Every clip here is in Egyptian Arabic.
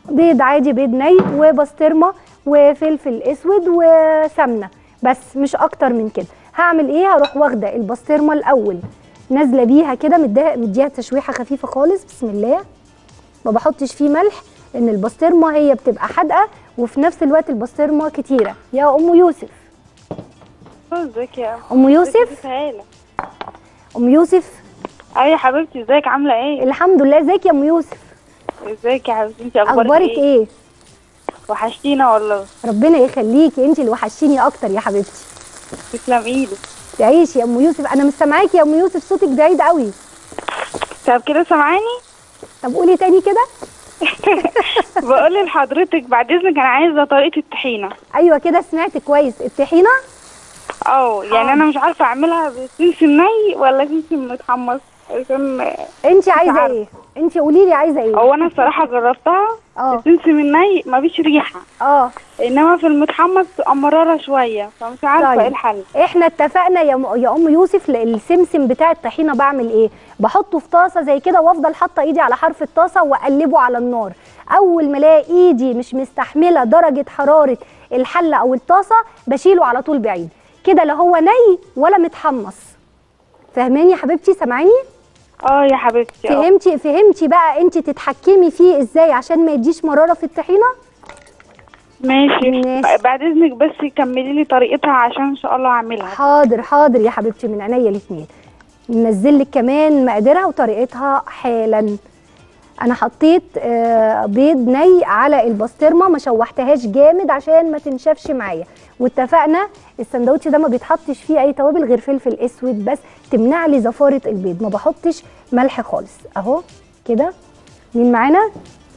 بيض عادي بيض ني وبسطرمه وفلفل اسود وسمنه بس مش اكتر من كده هعمل ايه هروح واخده البسطرمه الاول نازله بيها كده مديها مديها تشويحه خفيفه خالص بسم الله ما بحطش فيه ملح لان البسطرمه هي بتبقى حادقه وفي نفس الوقت البسطرمه كتيره يا ام يوسف ازيك يا ام يوسف هاله ام يوسف اي يا حبيبتي ازيك عامله ايه الحمد لله ازيك يا ام يوسف ازيك يا حبيبتي انت اخبارك, اخبارك ايه وحشتينا والله ربنا يخليكي انت اللي وحشتيني اكتر يا حبيبتي تسلم ايدك تعيشي يا ام يوسف انا مش سامعاكي يا ام يوسف صوتك بعيد قوي طب كده سامعاني طب قولي تاني كده بقول لحضرتك بعد اذنك انا عايزه طريقه الطحينه ايوه كده سمعت كويس الطحينه اه يعني انا مش عارفه اعملها بسمسم ني ولا سمسم متحمص عشان انت عايزه عارفة. ايه انت قولي لي عايزه ايه هو انا الصراحه جربتها اه السمسم الني مفيش ريحه اه انما في المتحمص بتبقى مراره شويه فمش عارفه طيب. ايه الحل احنا اتفقنا يا م... يا ام يوسف ل- السمسم بتاع الطحينه بعمل ايه بحطه في طاسه زي كده وافضل حاطه ايدي على حرف الطاسه واقلبه على النار اول ما الاقي ايدي مش مستحمله درجه حراره الحله او الطاسه بشيله على طول بعيد كده لا هو ني ولا متحمص فاهماني يا حبيبتي سامعاني اه يا حبيبتي اه فهمتي فهمتي بقى انت تتحكمي فيه ازاي عشان ما يديش مراره في الطحينه ماشي ماشي. بعد اذنك بس كملي لي طريقتها عشان ان شاء الله اعملها حاضر حاضر يا حبيبتي من عينيا الاثنين ننزل لك كمان مقاديرها وطريقتها حالا انا حطيت آه، بيض ني على البسطرمه ما شوحتهاش جامد عشان ما تنشفش معايا واتفقنا السندوتش ده ما بيتحطش فيه اي توابل غير فلفل اسود بس تمنع لي زفاره البيض ما بحطش ملح خالص اهو كده مين معانا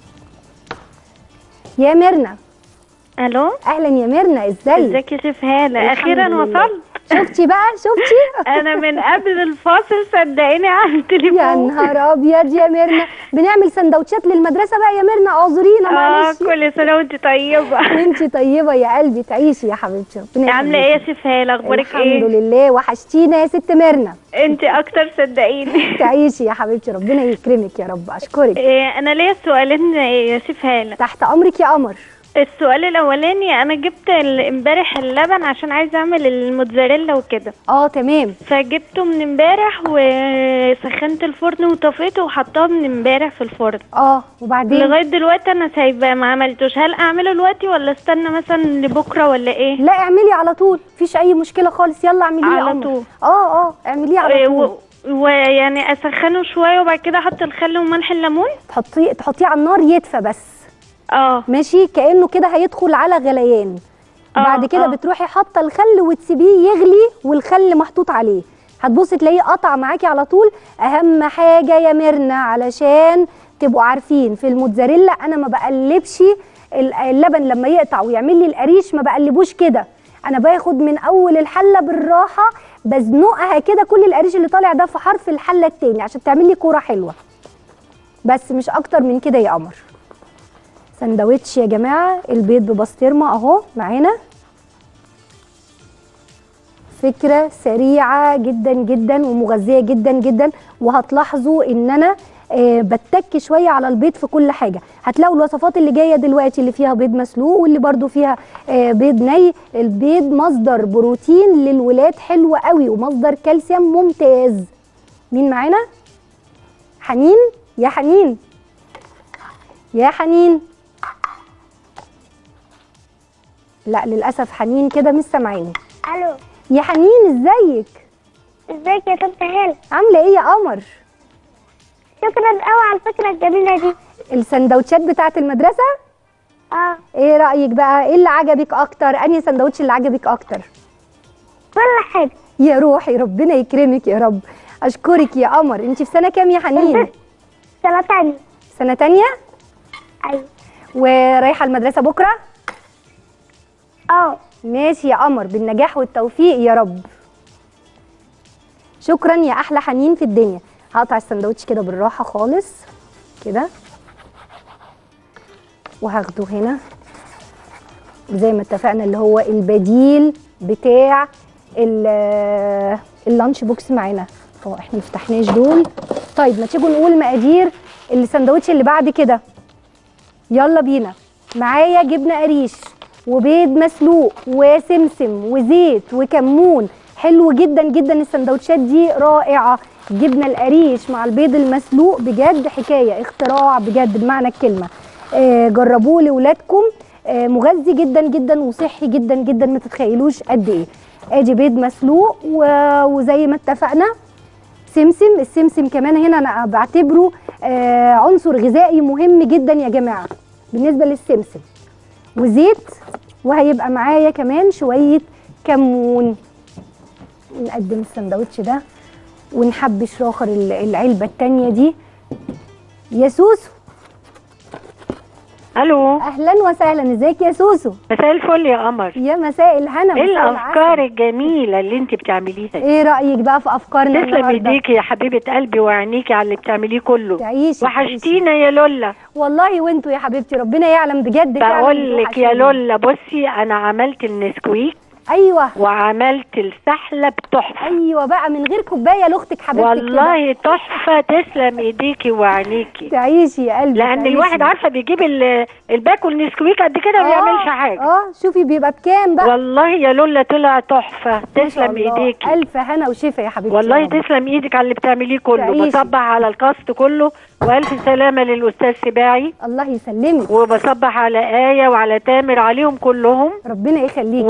يا ميرنا الو اهلا يا ميرنا ازيك ازيك يا شيف هاله الحمد اخيرا لله. وصلت شفتي بقى شفتي انا من قبل الفاصل صدقيني على يا التليفون نهار ابيض يا ميرنا بنعمل سندوتشات للمدرسه بقى يا ميرنا اعذرينا اه معلش كل سنه وانت طيبه وانتي طيبه يا قلبي تعيشي يا حبيبتي ربنا عامله ايه يا يخليكي. شيف هاله اخبارك الحمد ايه لله وحشتينا يا ست ميرنا انت اكتر صدقيني تعيشي يا حبيبتي ربنا يكرمك يا رب اشكرك إيه انا ليا سؤالين يا شيف هاله تحت امرك يا قمر السؤال الاولاني انا جبت ال- امبارح اللبن عشان عايزه اعمل الموتزاريلا وكده اه تمام فجبته من امبارح وسخنت الفرن وطفيته وحطاه من امبارح في الفرن اه وبعدين لغايه دلوقتي انا سايباه ما عملتوش هل اعمله دلوقتي ولا استنى مثلا لبكره ولا ايه لا اعملي على طول مفيش اي مشكله خالص يلا اعمليه يا على قمر. طول. اه اه اعمليه على إيه، طول و- ويعني اسخنه شويه وبعد كده احط الخل وملح الليمون تحطيه تحطيه على النار يدفى بس اه ماشي كانه كده هيدخل على غليان آه، بعد كده آه. بتروحي حاطه الخل وتسيبيه يغلي والخل محطوط عليه هتبصي تلاقيه قطع معاكي على طول اهم حاجه يا ميرنا علشان تبقوا عارفين في الموتزاريلا انا ما بقلبش ال- اللبن لما يقطع ويعمل لي القريش ما بقلبوش كده انا باخد من اول الحله بالراحه بزنقها كده كل القريش اللي طالع ده في حرف الحله التاني عشان تعمل لي كوره حلوه بس مش اكتر من كده يا قمر سندوتش يا جماعه البيض ببسطرمه اهو معانا فكره سريعه جدا جدا ومغذيه جدا جدا وهتلاحظوا ان انا آه بتك شويه على البيض في كل حاجه هتلاقوا الوصفات اللي جايه دلوقتي اللي فيها بيض مسلوق واللي برضو فيها آه بيض ني البيض مصدر بروتين للولاد حلو قوي ومصدر كالسيوم ممتاز مين معانا حنين يا حنين يا حنين لا للاسف حنين كده مش سامعاني الو يا حنين ازيك ازيك يا طنط هاله عامله ايه يا قمر شكرا قوي على الفكره الجميله دي السندوتشات بتاعه المدرسه اه ايه رايك بقى ايه اللي عجبك اكتر انهي سندوتش اللي عجبك اكتر كل حاجه يا روحي ربنا يكرمك يا رب اشكرك يا قمر انت في سنه كام يا حنين سنه تانية سنه تانية ايوه ورايحه المدرسه بكره اه ماشي يا قمر بالنجاح والتوفيق يا رب شكرا يا احلى حنين في الدنيا هقطع السندوتش كده بالراحه خالص كده وهاخده هنا زي ما اتفقنا اللي هو البديل بتاع ال- اللانش بوكس معانا اه احنا ما فتحناش دول طيب ما تيجوا نقول مقادير السندوتش اللي بعد كده يلا بينا معايا جبنه قريش وبيض مسلوق وسمسم وزيت وكمون حلو جدا جدا السندوتشات دي رائعه الجبنه القريش مع البيض المسلوق بجد حكايه اختراع بجد بمعنى الكلمه آه جربوه لاولادكم آه مغذي جدا جدا وصحي جدا جدا ما تتخيلوش قد ايه ادي بيض مسلوق و- وزي ما اتفقنا سمسم السمسم كمان هنا انا بعتبره آه عنصر غذائي مهم جدا يا جماعه بالنسبه للسمسم وزيت وهيبقى معايا كمان شويه كمون نقدم السندوتش ده ونحبش راخر ال- العلبه التانيه دي يا سوسو الو اهلا وسهلا ازيك يا سوسو مساء الفل يا قمر يا مساء الهنا ايه مساء الافكار العسل. الجميله اللي انت بتعمليها دي ايه رايك بقى في افكارنا تسلم النهارده ايديكي يا حبيبه قلبي وعينيكي على اللي بتعمليه كله تعيشي وحشتينا يا لولا والله وانتوا يا حبيبتي ربنا يعلم بجد فعلاً بقول لك يا بتوحشوني. لولا بصي انا عملت النسكويك ايوه وعملت السحلب تحفه ايوه بقى من غير كوبايه لاختك حبيبتك كده. والله تحفه تسلم ايديكي وعينيكي تعيشي يا قلبي لان تعيشي. الواحد عارفه بيجيب ال- الباكو النسكويك قد كده ما آه، بيعملش حاجه اه شوفي بيبقى بكام بقى والله يا لولا طلع تحفه ما شاء تسلم الله. ايديكي الف هنا وشفا يا حبيبتي والله يا رب. تسلم ايدك على اللي بتعمليه كله تعيشي. بصبح على الكاست كله والف سلامه للاستاذ سباعي الله يسلمك وبصبح على آية وعلى تامر عليهم كلهم ربنا يخليك و...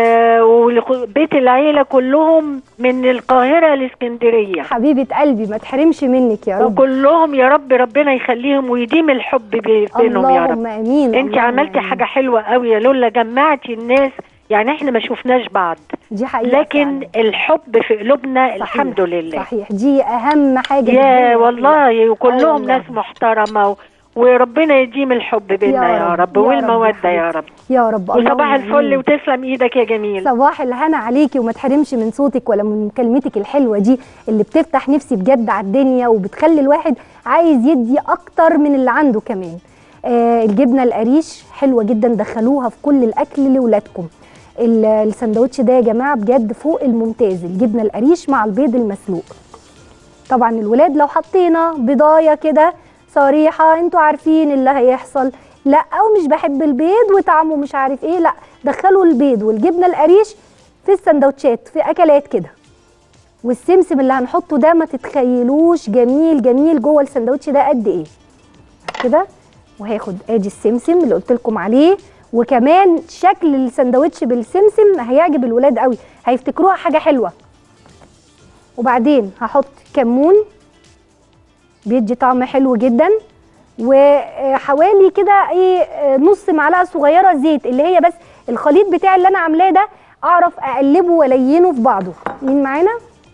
وبيت العيلة كلهم من القاهرة لاسكندرية حبيبه قلبي ما تحرمش منك يا رب وكلهم يا رب ربنا يخليهم ويديم الحب بي- بينهم يا رب اللهم امين انت اللهم عملتي آمين. حاجة حلوة قوي يا لولا جمعتي الناس يعني احنا ما شفناش بعض دي حقيقه لكن فعلاً. الحب في قلوبنا صحيح. الحمد لله صحيح دي اهم حاجه بالدنيا يا والله وكلهم والله. ناس محترمة و... وربنا يديم الحب بينا يا يا رب، رب يا رب يا والمودة يا حبيبتي. رب يا رب وصباح اللهم الفل آمين. وتسلم ايدك يا جميل صباح الهنا عليكي وما تحرمش من صوتك ولا من مكالمتك الحلوه دي اللي بتفتح نفسي بجد على الدنيا وبتخلي الواحد عايز يدي اكتر من اللي عنده كمان آه الجبنه القريش حلوه جدا دخلوها في كل الاكل لاولادكم ال- السندوتش ده يا جماعه بجد فوق الممتاز الجبنه القريش مع البيض المسلوق طبعا الولاد لو حطينا بضايه كده صريحه انتوا عارفين اللي هيحصل لا او مش بحب البيض وطعمه مش عارف ايه لا دخلوا البيض والجبنه القريش في السندوتشات في اكلات كده والسمسم اللي هنحطه ده ما تتخيلوش جميل جميل جوه السندوتش ده قد ايه كده وهاخد ادي السمسم اللي قلت لكم عليه وكمان شكل السندوتش بالسمسم هيعجب الولاد قوي هيفتكروها حاجه حلوه وبعدين هحط كمون بيدي طعم حلو جدا وحوالي كده ايه نص معلقه صغيره زيت اللي هي بس الخليط بتاعي اللي انا عاملاه ده اعرف اقلبه والينه في بعضه مين معانا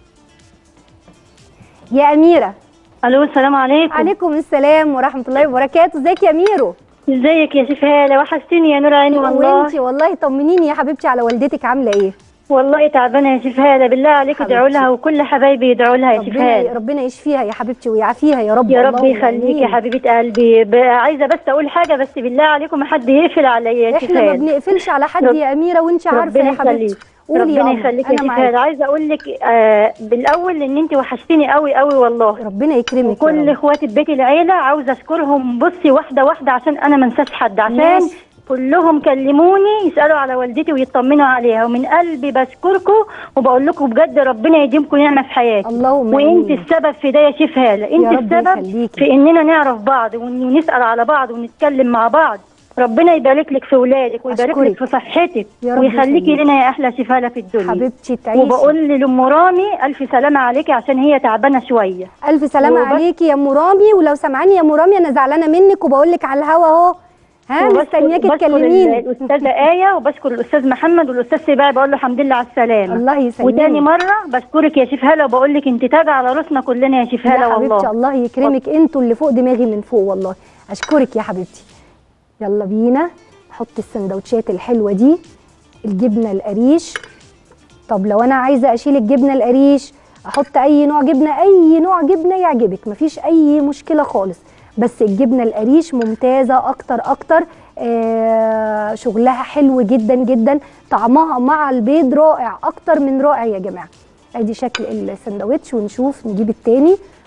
يا اميره الو السلام عليكم عليكم السلام ورحمه الله وبركاته ازيك يا ميرو ازيك يا شيف هاله وحشتيني يا نور عيني والله وانتي والله طمنيني يا حبيبتي على والدتك عامله ايه والله تعبانه يا شيف هاله بالله عليك حبيبتي. ادعوا لها وكل حبايبي يدعوا لها يا شيف ربنا هاله ربنا يشفيها يا حبيبتي ويعافيها يا رب يا رب اللهم يخليك آمين. يا حبيبه قلبي ب- عايزه بس اقول حاجه بس بالله عليكم ما حد يقفل عليا يا شيف احنا ما هاله بنقفلش على حد رب- يا اميره وانت عارفه ربنا يا حبيبتي يخليك قولي يا ربنا قمر، يخليك يا انا شيف معاكي هاله عايزه اقول لك آه بالاول ان انت وحشتيني قوي قوي والله ربنا يكرمك يا وكل رب. اخواتي في بيت العيله عاوزه اشكرهم بصي واحده واحده عشان انا ما انساش حد عشان ماشي. كلهم كلموني يسالوا على والدتي ويطمنوا عليها ومن قلبي بشكركم وبقول لكم بجد ربنا يديمكم نعمه في حياتي اللهم وانت آمين. السبب في ده يا شيف هاله يا انت رب السبب يخليكي. في اننا نعرف بعض ون- ونسال على بعض ونتكلم مع بعض ربنا يبارك لك في ولادك ويبارك أشكرك. لك في صحتك يا رب ويخليكي يخليك. لنا يا احلى شيف هاله في الدنيا حبيبتي تعيشي وبقول لام رامي الف سلامه عليكي عشان هي تعبانه شويه الف سلامه وبس- عليكي يا ام رامي ولو سامعاني يا ام رامي انا زعلانه منك وبقول لك على الهوا اهو ها وبشكر- مستنياكي بشكر تكلميني الاستاذه ايه وبشكر الاستاذ محمد والاستاذ سباعي بقول له الحمد لله على السلامه الله يسلمك وتاني مره بشكرك يا شيف هاله وبقول لك انت تاج على راسنا كلنا يا شيف هاله يا حبيبتي والله الله يكرمك انتوا اللي فوق دماغي من فوق والله اشكرك يا حبيبتي يلا بينا نحط السندوتشات الحلوه دي الجبنه القريش طب لو انا عايزه اشيل الجبنه القريش احط اي نوع جبنه اي نوع جبنه يعجبك مفيش اي مشكله خالص بس الجبنه القريش ممتازه اكتر اكتر آه شغلها حلو جدا جدا طعمها مع البيض رائع اكتر من رائع يا جماعه ادي شكل السندوتش ونشوف نجيب التاني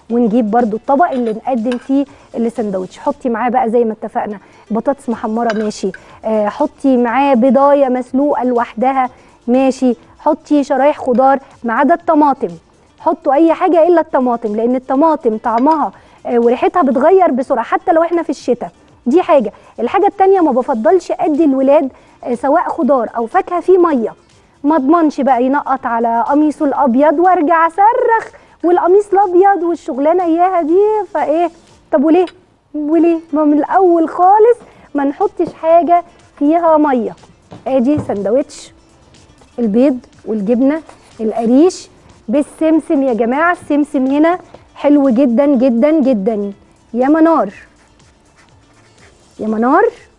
ونجيب برضو الطبق اللي نقدم فيه السندوتش حطي معاه بقى زي ما اتفقنا بطاطس محمره ماشي آه حطي معاه بضايه مسلوقه لوحدها ماشي حطي شرايح خضار ما عدا الطماطم حطوا اي حاجه الا الطماطم لان الطماطم طعمها آه، وريحتها بتغير بسرعه حتى لو احنا في الشتاء دي حاجه الحاجه التانية ما بفضلش ادي الولاد آه، سواء خضار او فاكهه فيه ميه ما اضمنش بقى ينقط على قميصه الابيض وارجع اصرخ والقميص الابيض والشغلانه اياها دي فايه طب وليه وليه ما من الاول خالص ما نحطش حاجه فيها ميه ادي سندوتش البيض والجبنه القريش بالسمسم يا جماعه السمسم هنا حلو جدا جدا جدا يا منار يا منار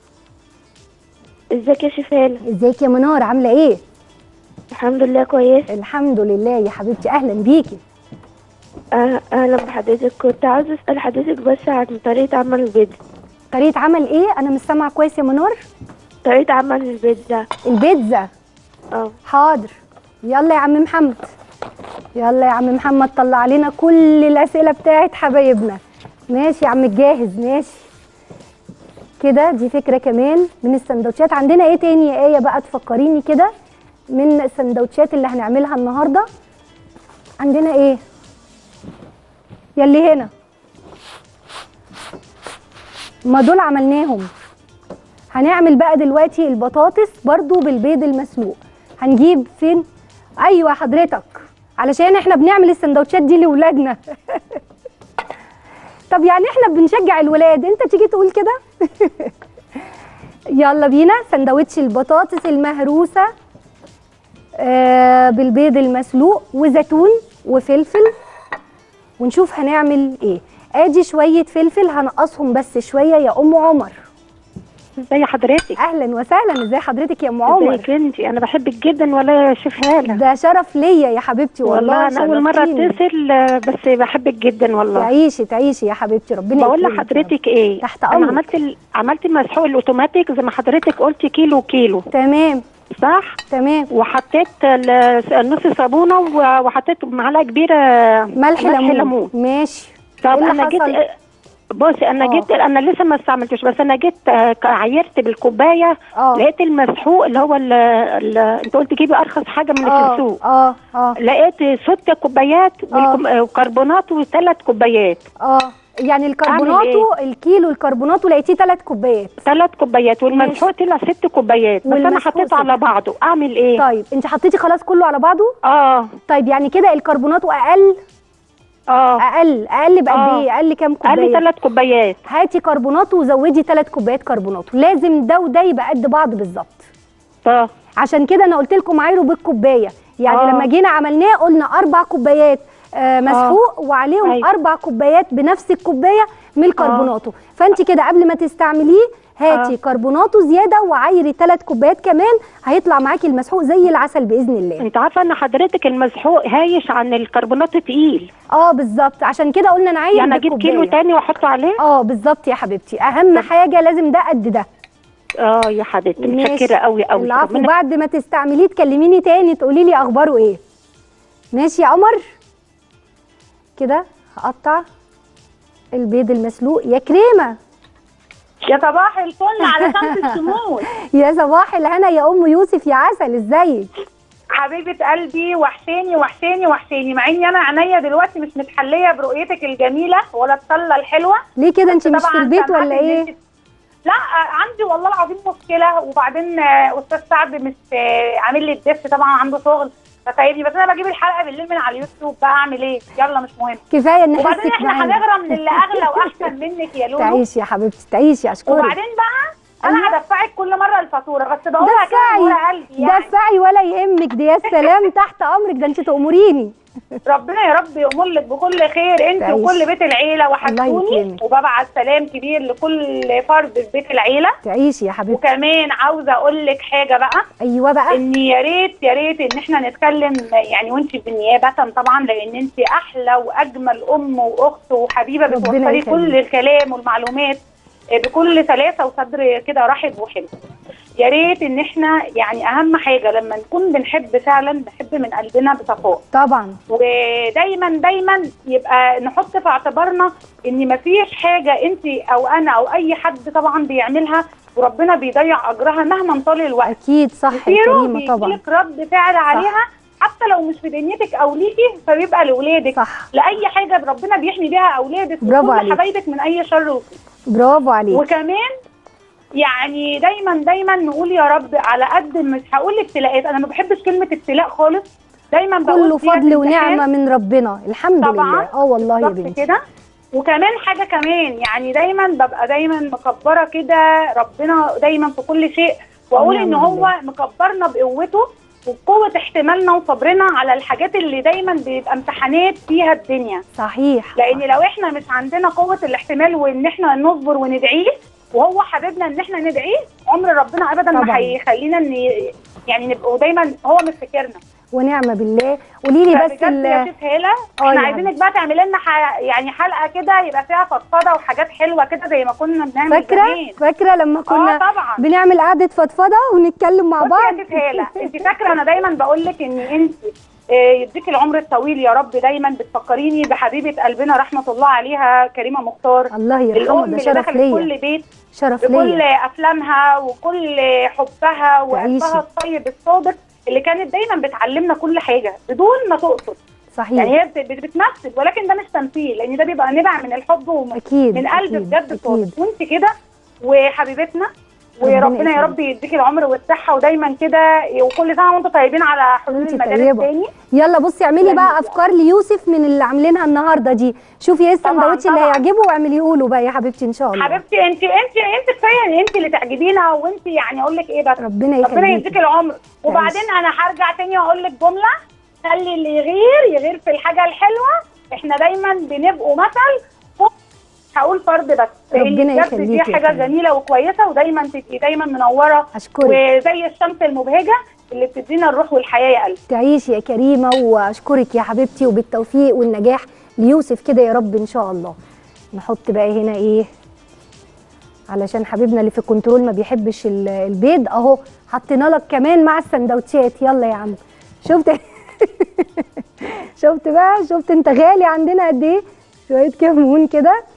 ازيك يا شفالة ازيك يا منار عامله ايه الحمد لله كويس الحمد لله يا حبيبتي اهلا بيكي آه، اهلا بحضرتك كنت عاوزة اسأل حضرتك بس عن طريقة عمل البيتزا طريقه عمل ايه انا مش سامعه كويس يا منار طريقة عمل البيتزا البيتزا اه حاضر يلا يا عم محمد يلا يا عم محمد طلع علينا كل الاسئله بتاعت حبايبنا ماشي يا عم الجاهز ماشي كده دي فكره كمان من السندوتشات عندنا ايه تاني يا ايه بقى تفكريني كده من السندوتشات اللي هنعملها النهارده عندنا ايه يلي هنا ما دول عملناهم هنعمل بقى دلوقتي البطاطس برضو بالبيض المسلوق هنجيب فين ايوه حضرتك علشان احنا بنعمل السندوتشات دي لاولادنا طب يعني احنا بنشجع الولاد انت تيجي تقول كده يلا بينا سندوتش البطاطس المهروسه آه بالبيض المسلوق وزيتون وفلفل ونشوف هنعمل ايه ادي شويه فلفل هنقصهم بس شويه يا ام عمر ازي حضرتك اهلا وسهلا ازي حضرتك يا ام عمر ازيك انتي انا بحبك جدا ولا شوف هاله ده شرف ليا يا حبيبتي والله والله انا اول مره شرفتيني. اتصل آه، بس بحبك جدا والله تعيشي تعيشي يا حبيبتي ربنا بقول يكرمك يا لحضرتك ايه تحت انا أمرك. عملت ال... عملت المسحوق الاوتوماتيك زي ما حضرتك قلتي كيلو كيلو رب. تمام صح تمام وحطيت ال- نص صابونه و- وحطيت معلقه كبيره ملح ليمون ماشي طب إيه اللي انا جيت حصل؟ بصي انا آه. جيت انا لسه ما استعملتش بس انا جيت آه، عايرت بالكوبايه اه لقيت المسحوق اللي هو ال- ال- انت قلت جيبي ارخص حاجه من اه السوق اه اه لقيت ست كوبايات والكم- آه، وكربونات وثلاث كوبايات اه يعني الكربوناتو الكيلو الكربوناتو لقيتيه ثلاث كوبايات ثلاث كوبايات والمسحوق طلع ست كوبايات بس انا والمسحوق حطيته ست. على بعضه اعمل ايه طيب انت حطيتي خلاص كله على بعضه اه طيب يعني كده الكربوناتو اقل اه اقل اقل بقد آه. ايه اقل كام قال لي كوبايه ثلاث كوبايات هاتي كربوناتو وزودي ثلاث كوبايات كربوناتو لازم ده وده يبقى قد بعض بالظبط اه عشان كده انا قلت لكم عايروا بالكوبايه يعني آه. لما جينا عملناه قلنا اربع كوبايات آه مسحوق وعليهم أيوة. اربع كوبايات بنفس الكوبايه من الكربوناتو فانت كده قبل ما تستعمليه هاتي آه. كربوناتو زياده وعايري ثلاث كوبايات كمان هيطلع معاكي المسحوق زي العسل باذن الله انت عارفه ان حضرتك المسحوق هايش عن الكربونات تقيل اه بالظبط عشان كده قلنا نعاير يعني اجيب كيلو بالكوباية. تاني واحطه عليه اه بالظبط يا حبيبتي اهم حاجه لازم ده قد ده اه يا حبيبتي ماشي. متشكره قوي قوي العفو ربنا بعد ما تستعمليه تكلميني تاني تقولي لي اخباره ايه ماشي يا قمر كده هقطع البيض المسلوق يا كريمه يا صباح الفل على شمس الشموس يا صباح الهنا يا ام يوسف يا عسل ازيك حبيبه قلبي وحشاني وحشاني وحشاني مع اني انا عينيا دلوقتي مش متحليه برؤيتك الجميله ولا الطله الحلوه ليه كده انت مش طبعاً في البيت سامعاك ولا إن ايه أنت- لا آه، عندي والله العظيم مشكله وبعدين آه، استاذ سعد مش آه، عامل لي الدف طبعا عنده شغل فتعبني بس انا بجيب الحلقه بالليل من على اليوتيوب بقى اعمل ايه يلا مش مهم كفايه ان وبعدين نحسك احنا معانا هنغرى من اللي اغلى واحسن منك يا لولو تعيشي يا حبيبتي تعيشي اشكرك وبعدين بقى انا هدفعك كل مره الفاتوره بس بقولها كده من ورا دفعي قلبي يعني دفعي ولا يهمك دي يا سلام تحت امرك ده انت تأمريني ربنا يا رب يأمر لك بكل خير انت تعيش. وكل بيت العيله الله وحشوني يكرمك. وببعت سلام كبير لكل فرد في بيت العيله تعيشي يا حبيبتي وكمان عاوزه اقول لك حاجه بقى ايوه بقى ان يا ريت يا ريت ان احنا نتكلم يعني وانت بالنيابه طبعا لان انت احلى واجمل ام واخت وحبيبه ربنا بتوصلي يخليك. كل الكلام والمعلومات بكل سلاسه وصدر كده رحب وحلو يا ريت ان احنا يعني اهم حاجه لما نكون بنحب فعلا نحب من قلبنا بصفاء طبعا ودايما دايما يبقى نحط في اعتبارنا ان مفيش حاجه انت او انا او اي حد طبعا بيعملها وربنا بيضيع اجرها مهما طال الوقت اكيد صح يا كتير كريمه طبعا بيجيلك رد فعل عليها حتى لو مش في دنيتك او ليكي فبيبقى لاولادك صح لاي حاجه ربنا بيحمي بيها اولادك برافو وكل عليك. حبايبك من اي شر وسوء برافو عليك وكمان يعني دايما دايما نقول يا رب على قد مش هقول ابتلاءات انا ما بحبش كلمه ابتلاء خالص دايما بقول كله ديت فضل امتحان. ونعمه من ربنا الحمد طبعاً. لله اه والله يا بالظبط بنتي كده وكمان حاجه كمان يعني دايما ببقى دايما مكبره كده ربنا دايما في كل شيء واقول ان ونعم هو بالله. مكبرنا بقوته وبقوه احتمالنا وصبرنا على الحاجات اللي دايما بيبقى امتحانات فيها الدنيا صحيح لان لو احنا مش عندنا قوه الاحتمال وان احنا نصبر وندعيه وهو حبيبنا ان احنا ندعيه عمر ربنا ابدا طبعاً. ما هيخلينا ان يعني نبقوا دايما هو مفتكرنا ونعمه بالله قولي لي بس بجد يا ال- شيخ هاله آه احنا يا عايزينك بقى تعملي لنا ح... يعني حلقه كده يبقى فيها فضفضه وحاجات حلوه كده زي ما كنا بنعمل فاكره زمان فاكره لما اه كنا طبعا بنعمل قعده فضفضه ونتكلم مع بصي بعض يا شيخ هاله انت فاكره انا دايما بقول لك ان انت آه، يديك العمر الطويل يا رب دايما بتفكريني بحبيبه قلبنا رحمه الله عليها كريمه مختار الله يرحمها الام ده اللي شرف دخلت ليا كل بيت شرف بكل ليا افلامها وكل حبها وقلبها تعيشي. الطيب الصادق اللي كانت دايما بتعلمنا كل حاجه بدون ما تقصد صحيح يعني هي بت- بت- بتمثل ولكن ده مش تمثيل لان ده بيبقى نبع من الحب ومن اكيد من قلب أكيد، بجد اكيد صادق وانت كده وحبيبتنا ربنا وربنا يا يخليك. رب يديك العمر والصحه ودايما كده وكل سنه وانتم طيبين على حلول وانت المدارس طيبة. تاني يلا بصي اعملي يعني بقى افكار ليوسف من اللي عاملينها النهارده دي شوفي ايه طبعاً، السندوتش اللي طبعاً. هيعجبه واعمليه له بقى يا حبيبتي ان شاء الله حبيبتي انت انت انت كفايه ان انت اللي تعجبينا وانت يعني اقول لك ايه بس ربنا ربنا يديك يخليكي العمر وبعدين انا هرجع تاني واقول لك جمله خلي اللي يغير يغير في الحاجه الحلوه احنا دايما بنبقوا مثل هقول فرد بس لان ربنا بجد يخليكي دي يا حاجه فندم. جميله وكويسه ودايما تبقي دايما منوره اشكرك وزي الشمس المبهجه اللي بتدينا الروح والحياه يا قلبي تعيشي يا كريمه واشكرك يا حبيبتي وبالتوفيق والنجاح ليوسف كده يا رب ان شاء الله نحط بقى هنا ايه علشان حبيبنا اللي في الكنترول ما بيحبش ال- البيض اهو حطينا لك كمان مع السندوتشات يلا يا عم شفت شفت بقى شفت انت غالي عندنا قد ايه شويه كمون كده